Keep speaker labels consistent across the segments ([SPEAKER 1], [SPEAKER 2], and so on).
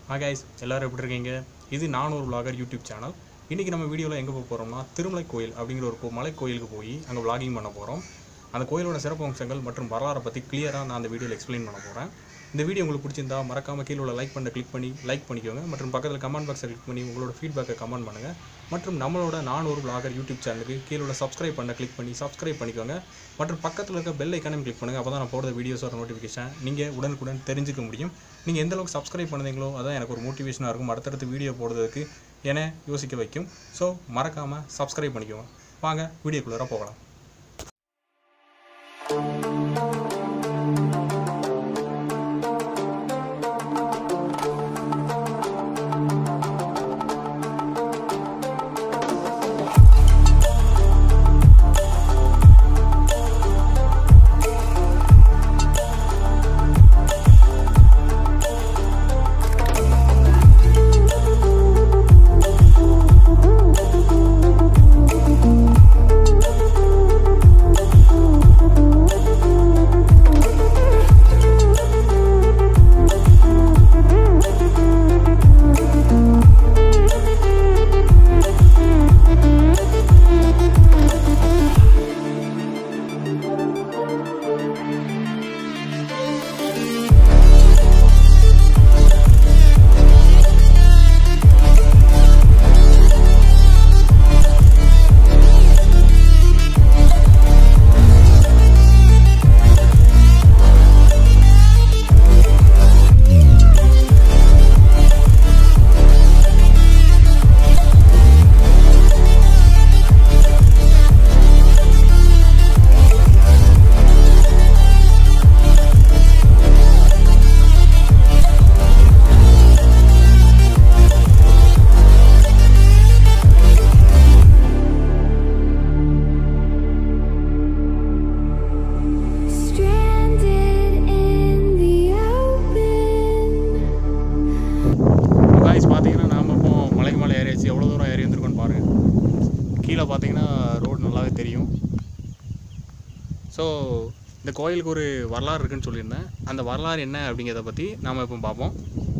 [SPEAKER 1] Hi guys எல்லாரும் எப்படி இருக்கீங்க இது நான் ஒரு vlogger யூடியூப் சேனல் இன்றைக்கி நம்ம வீடியோவில் எங்கே போக போகிறோம்னா திருமலை கோயில் அப்படிங்கிற ஒரு கோ- மலை கோயிலுக்கு போய் அங்கே vlogging பண்ண போகிறோம் அந்த கோயிலோட சிறப்பு அம்சங்கள் மற்றும் வரலாறை பற்றி கிளியராக நான் அந்த வீடியோவில் எக்ஸ்பிளைன் பண்ண போகிறேன் இந்த வீடியோ உங்களுக்கு பிடிச்சிருந்தா மறக்காம கீழே உள்ள லைக் பண்ண கிளிக் பண்ணி லைக் பண்ணிக்கோங்க மற்றும் பக்கத்தில் கமெண்ட் பாக்ஸை கிளிக் பண்ணி உங்களோட ஃபீட்பேக்கை கமெண்ட் பண்ணுங்கள் மற்றும் நம்மளோட நான் ஒரு vlogger யூடியூப் சேனலுக்கு கீழே உள்ள சப்ஸ்கிரைப் பண்ண கிளிக் பண்ணி சப்ஸ்கிரைப் பண்ணிக்கோங்க மற்றும் பக்கத்தில் இருக்க பெல் ஐக்கானையும் கிளிக் பண்ணுங்கள் அப்போ தான் நான் போடுற வீடியோஸோட நோட்டிஃபிகேஷன் நீங்கள் உடனுக்குடன் தெரிஞ்சுக்க முடியும் நீங்கள் எந்த அளவுக்கு சப்ஸ்கிரைப் பண்ணுறீங்களோ அதான் எனக்கு ஒரு மோட்டிவேஷனாக இருக்கும் அடுத்தடுத்து வீடியோ போடுறதுக்கு என யோசிக்க வைக்கும் ஸோ மறக்காமல் சப்ஸ்கிரைப் பண்ணிக்கோங்க வாங்க வீடியோக்குள்ளார போகலாம்
[SPEAKER 2] Stranded in the open.
[SPEAKER 1] Guys பார்த்தீங்கன்னா நாம் இப்போ மலைக்கு மேலே ஏறியாச்சு எவ்வளோ தூரம் ஏறி வந்திருக்கோன்னு பாருங்கள் கீழே பார்த்தீங்கன்னா ரோடு நல்லாவே தெரியும் ஸோ இந்த கோயிலுக்கு ஒரு வரலாறு இருக்குன்னு சொல்லியிருந்தேன் அந்த வரலாறு என்ன அப்படிங்கிறத பற்றி நாம் இப்போ பார்ப்போம்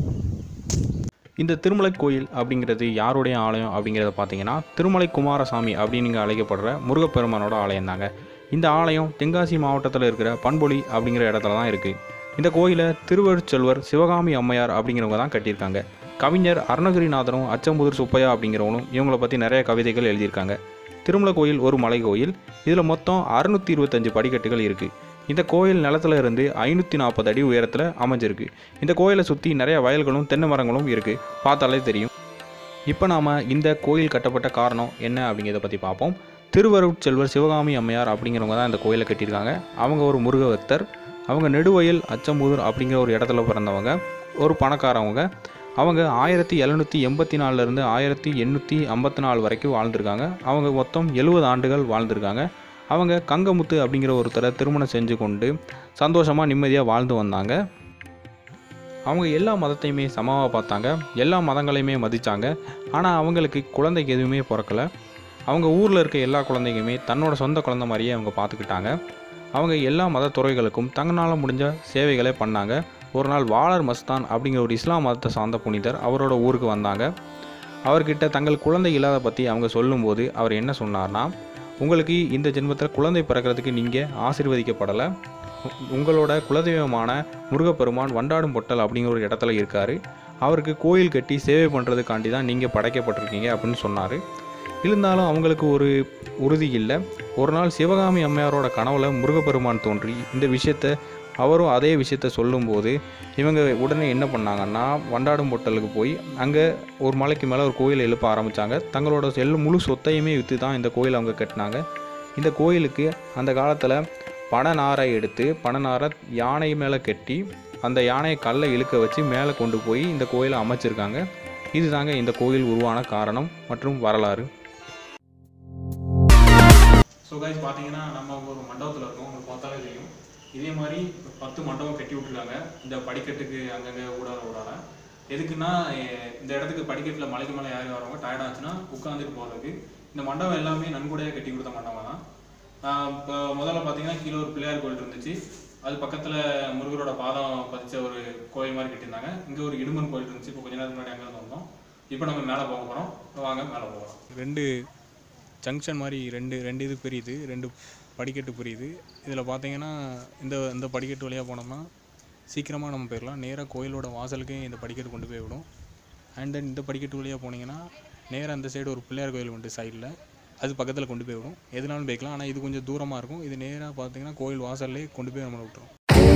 [SPEAKER 1] இந்த திருமலை கோயில் அப்படிங்கிறது யாருடைய ஆலயம் அப்படிங்கிறத பார்த்தீங்கன்னா திருமலை குமாரசாமி அப்படின்னு இங்கே அழைக்கப்படுற முருகப்பெருமானோட ஆலயம் தாங்க இந்த ஆலயம் தென்காசி மாவட்டத்தில் இருக்கிற பண்பொலி அப்படிங்கிற இடத்துல தான் இருக்குது இந்த கோயிலை திருவருட்செல்வர் சிவகாமி அம்மையார் அப்படிங்கிறவங்க தான் கட்டியிருக்காங்க கவிஞர் அருணகிரிநாதரும் அச்சம்புதூர் சுப்பையா அப்படிங்கிறவனும் இவங்களை பற்றி நிறைய கவிதைகள் எழுதியிருக்காங்க திருமலை கோயில் ஒரு மலை கோயில் இதில் மொத்தம் அறுநூற்றி இருபத்தஞ்சு படிக்கட்டுகள் இருக்குது இந்த கோயில் நிலத்துல இருந்து ஐநூற்றி நாற்பது அடி உயரத்தில் அமைஞ்சிருக்கு இந்த கோயிலை சுற்றி நிறைய வயல்களும் தென்னை மரங்களும் இருக்குது பார்த்தாலே தெரியும் இப்போ நாம் இந்த கோயில் கட்டப்பட்ட காரணம் என்ன அப்படிங்கிறத பற்றி பார்ப்போம் திருவருட் செல்வர் சிவகாமி அம்மையார் அப்படிங்கிறவங்க தான் இந்த கோயிலை கட்டியிருக்காங்க அவங்க ஒரு முருகபக்தர் அவங்க நெடுவயல் அச்சம்பூர் அப்படிங்கிற ஒரு இடத்துல பிறந்தவங்க ஒரு பணக்காரவங்க அவங்க ஆயிரத்தி எழுநூற்றி எண்பத்தி நாலுலேருந்து ஆயிரத்தி எண்ணூற்றி ஐம்பத்தி நாலு வரைக்கும் வாழ்ந்திருக்காங்க அவங்க மொத்தம் எழுபது ஆண்டுகள் வாழ்ந்திருக்காங்க அவங்க கங்கமுத்து அப்படிங்கிற ஒருத்தரை திருமணம் செஞ்சு கொண்டு சந்தோஷமாக நிம்மதியாக வாழ்ந்து வந்தாங்க அவங்க எல்லா மதத்தையுமே சமமாக பார்த்தாங்க எல்லா மதங்களையுமே மதித்தாங்க ஆனால் அவங்களுக்கு குழந்தைக்கு எதுவுமே பிறக்கல அவங்க ஊரில் இருக்க எல்லா குழந்தைங்களுமே தன்னோட சொந்த குழந்தை மாதிரியே அவங்க பார்த்துக்கிட்டாங்க அவங்க எல்லா மத துறைகளுக்கும் தங்களால் முடிஞ்ச சேவைகளை பண்ணாங்க ஒரு நாள் வாளர் மஸ்தான் அப்படிங்கிற ஒரு இஸ்லாம் மதத்தை சார்ந்த புனிதர் அவரோட ஊருக்கு வந்தாங்க அவர்கிட்ட தங்கள் குழந்தை இல்லாத பற்றி அவங்க சொல்லும்போது அவர் என்ன சொன்னார்னா உங்களுக்கு இந்த ஜென்மத்தில் குழந்தை பிறக்கிறதுக்கு நீங்கள் ஆசீர்வதிக்கப்படலை உ- உங்களோட குலதெய்வமான முருகப்பெருமான் வண்டாடும் பொட்டல் அப்படிங்கிற ஒரு இடத்துல இருக்கார் அவருக்கு கோயில் கட்டி சேவை பண்ணுறதுக்காண்டி தான் நீங்கள் படைக்கப்பட்டிருக்கீங்க அப்படின்னு சொன்னார் இருந்தாலும் அவங்களுக்கு ஒரு உறுதி இல்லை ஒரு நாள் சிவகாமி அம்மையாரோட கனவுல முருகப்பெருமான் தோன்றி இந்த விஷயத்த அவரும் அதே விஷயத்த சொல்லும்போது இவங்க உடனே என்ன பண்ணாங்கன்னா வண்டாடும் பொட்டலுக்கு போய் அங்கே ஒரு மலைக்கு மேலே ஒரு கோயில் எழுப்ப ஆரம்பித்தாங்க தங்களோட செல் முழு சொத்தையுமே விற்று தான் இந்த கோயில் அவங்க கட்டினாங்க இந்த கோயிலுக்கு அந்த காலத்தில் பனைநாரை எடுத்து பனைநாரை யானை மேலே கட்டி அந்த யானையை கல்லை இழுக்க வச்சு மேலே கொண்டு போய் இந்த கோயிலை அமைச்சிருக்காங்க இதுதாங்க இந்த கோயில் உருவான காரணம் மற்றும் வரலாறு ஸோ கைஸ் பார்த்தீங்கன்னா நம்ம ஒரு மண்டபத்தில் இருக்கோம் உங்களுக்கு பார்த்தாலே தெரியும் இதே மாதிரி பத்து மண்டபம் கட்டி விட்ருக்காங்க இந்த படிக்கட்டுக்கு அங்கங்கே ஊடால ஊடால எதுக்குன்னா எ- இந்த இடத்துக்கு படிக்கட்டில் மலைக்கு மேலே யாரும் வரவங்க டயர்ட் ஆச்சுன்னா உட்காந்துட்டு போகிறதுக்கு இந்த மண்டபம் எல்லாமே நன்கொடையாக கட்டி கொடுத்த மண்டபம் தான் இப்போ முதல்ல பார்த்தீங்கன்னா கீழே ஒரு பிள்ளையார் கோயில் இருந்துச்சு அது பக்கத்தில் முருகரோட பாதம் பதிச்ச ஒரு கோயில் மாதிரி கட்டியிருந்தாங்க இங்கே ஒரு இடுமன் கோயில் இருந்துச்சு இப்போ கொஞ்ச நேரத்துக்கு முன்னாடி அங்கே வந்தோம் இப்போ நம்ம மேலே போக போகிறோம் வாங்க மேலே போகலாம் ரெண்டு ஜங்ஷன் மாதிரி ரெண்டு ரெண்டு இது பிரியுது ரெண்டு படிக்கட்டு பிரியுது இதில் பார்த்தீங்கன்னா இந்த இந்த படிக்கட்டு வழியாக போனோம்னா சீக்கிரமாக நம்ம போயிடலாம் நேராக கோயிலோட வாசலுக்கே இந்த படிக்கட்டு கொண்டு போய் விடும் அண்ட் தென் இந்த படிக்கட்டு வழியாக போனீங்கன்னா நேராக அந்த சைடு ஒரு பிள்ளையார் கோயில் உண்டு சைடில் அது பக்கத்தில் கொண்டு போய் விடும் எதுனாலும் போய்க்கலாம் ஆனால் இது கொஞ்சம் தூரமாக இருக்கும் இது நேராக பார்த்தீங்கன்னா கோயில் வாசல்லே கொண்டு போய் நம்மளை விட்டுரும்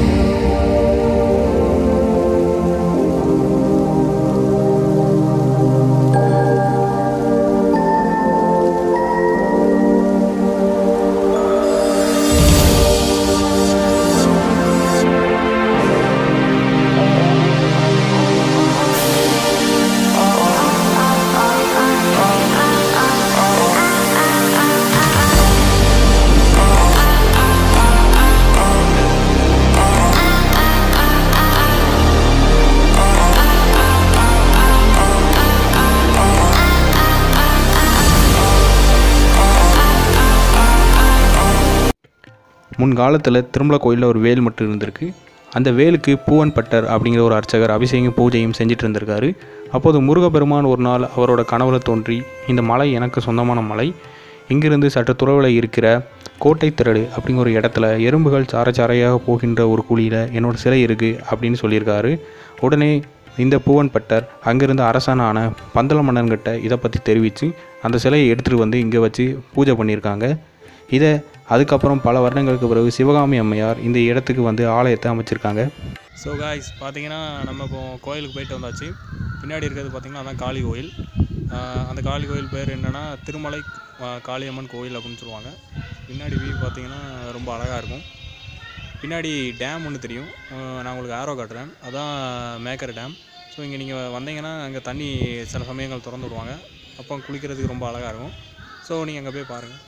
[SPEAKER 3] முன்காலத்தில் திருமலை கோயிலில் ஒரு வேல் மட்டும் இருந்திருக்கு அந்த வேலுக்கு பூவன் பட்டர் அப்படிங்கிற ஒரு அர்ச்சகர் அபிஷேகம் பூஜையும் செஞ்சுட்டு இருந்திருக்காரு அப்போது முருகப்பெருமான் ஒரு நாள் அவரோட கனவுல தோன்றி இந்த மலை எனக்கு சொந்தமான மலை இங்கிருந்து சற்று துறவில் இருக்கிற கோட்டை திரடு அப்படிங்கிற ஒரு இடத்துல எறும்புகள் சாரச்சாரையாக போகின்ற ஒரு குழியில் என்னோட சிலை இருக்குது அப்படின்னு சொல்லியிருக்காரு உடனே இந்த பூவன் பட்டர் அங்கிருந்த அரசனான பந்தல மன்னன்கிட்ட இதை பற்றி தெரிவித்து அந்த சிலையை எடுத்துகிட்டு வந்து இங்கே வச்சு பூஜை பண்ணியிருக்காங்க இதை அதுக்கப்புறம் பல வருடங்களுக்கு பிறகு சிவகாமி அம்மையார் இந்த இடத்துக்கு வந்து ஆலயத்தை அமைச்சிருக்காங்க
[SPEAKER 1] ஸோ காய்ஸ் பார்த்தீங்கன்னா நம்ம இப்போ கோயிலுக்கு போயிட்டு வந்தாச்சு பின்னாடி இருக்கிறது பார்த்தீங்கன்னா அதான் காளி கோயில் ஆஹ் அந்த காளி கோயில் பேர் என்னென்னா திருமலை ஆஹ் காளியம்மன் கோயில் அப்படின்னு சொல்லுவாங்க பின்னாடி வியூ பார்த்தீங்கன்னா ரொம்ப அழகாக இருக்கும் பின்னாடி டேம் ஒன்று தெரியும் ஆஹ் நான் உங்களுக்கு ஆரோ காட்டுறேன் அதான் மேக்கர் டேம் ஸோ இங்கே நீங்கள் வந்தீங்கன்னா அங்கே தண்ணி சில சமயங்கள் திறந்து விடுவாங்க அப்போ குளிக்கிறதுக்கு ரொம்ப அழகாக இருக்கும் ஸோ நீங்கள் அங்கே போய் பாருங்கள்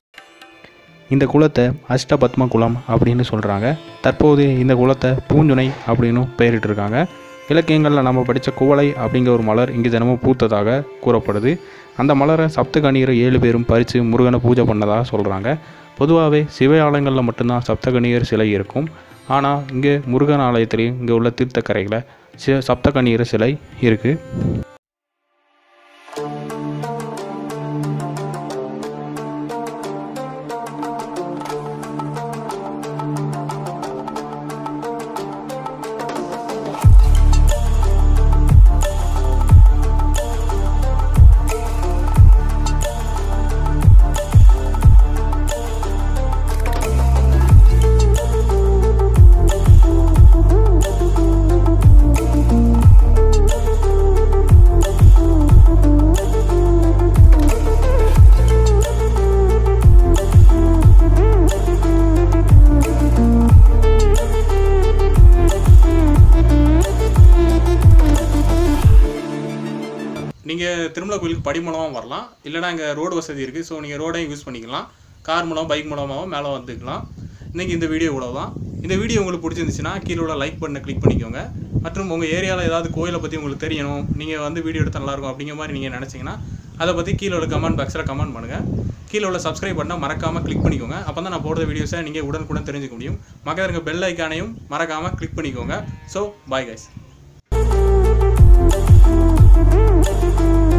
[SPEAKER 3] இந்த குளத்தை அஷ்டபத்ம குளம் அப்படின்னு சொல்கிறாங்க தற்போது இந்த குளத்தை பூஞ்சுனை அப்படின்னு பெயரிட்டிருக்காங்க இலக்கியங்களில் நம்ம படித்த குவளை அப்படிங்கிற ஒரு மலர் இங்கே தினமும் பூத்ததாக கூறப்படுது அந்த மலரை சப்தகணியர் ஏழு பேரும் பறித்து முருகனை பூஜை பண்ணதாக சொல்கிறாங்க பொதுவாகவே சிவ ஆலயங்களில் மட்டும்தான் சப்தகணியர் சிலை இருக்கும் ஆனால் இங்கே முருகன் ஆலயத்திலையும் இங்கே உள்ள தீர்த்தக்கரையில் சி சப்தகணியர் சிலை இருக்குது
[SPEAKER 1] நீங்கள் திருமலை கோயிலுக்கு படி மூலமாக வரலாம் இல்லைனா இங்கே ரோடு வசதி இருக்குது ஸோ நீங்கள் ரோடையும் யூஸ் பண்ணிக்கலாம் கார் மூலம் பைக் மூலமாகவும் மேலே வந்துக்கலாம் இன்றைக்கி இந்த வீடியோ இவ்வளோ தான் இந்த வீடியோ உங்களுக்கு பிடிச்சிருந்துச்சுன்னா கீழே உள்ள லைக் பட்டனை கிளிக் பண்ணிக்கோங்க மற்றும் உங்கள் ஏரியாவில் ஏதாவது கோயிலை பற்றி உங்களுக்கு தெரியணும் நீங்கள் வந்து வீடியோ எடுத்தால் நல்லாயிருக்கும் அப்படிங்கிற மாதிரி நீங்கள் நினச்சிங்கன்னா அதை பற்றி கீழே உள்ள கமெண்ட் பாக்ஸில் கமெண்ட் பண்ணுங்கள் கீழே உள்ள சப்ஸ்கிரைப் பண்ணால் மறக்காமல் கிளிக் பண்ணிக்கோங்க அப்போ தான் நான் போடுற வீடியோஸை நீங்கள் உடனுக்குடன் தெரிஞ்சுக்க முடியும் மக்கள் இருக்க பெல் ஐக்கானையும் மறக்காமல் கிளிக் பண்ணிக்கோங்க so bye guys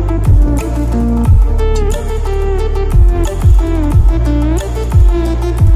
[SPEAKER 2] Thank you.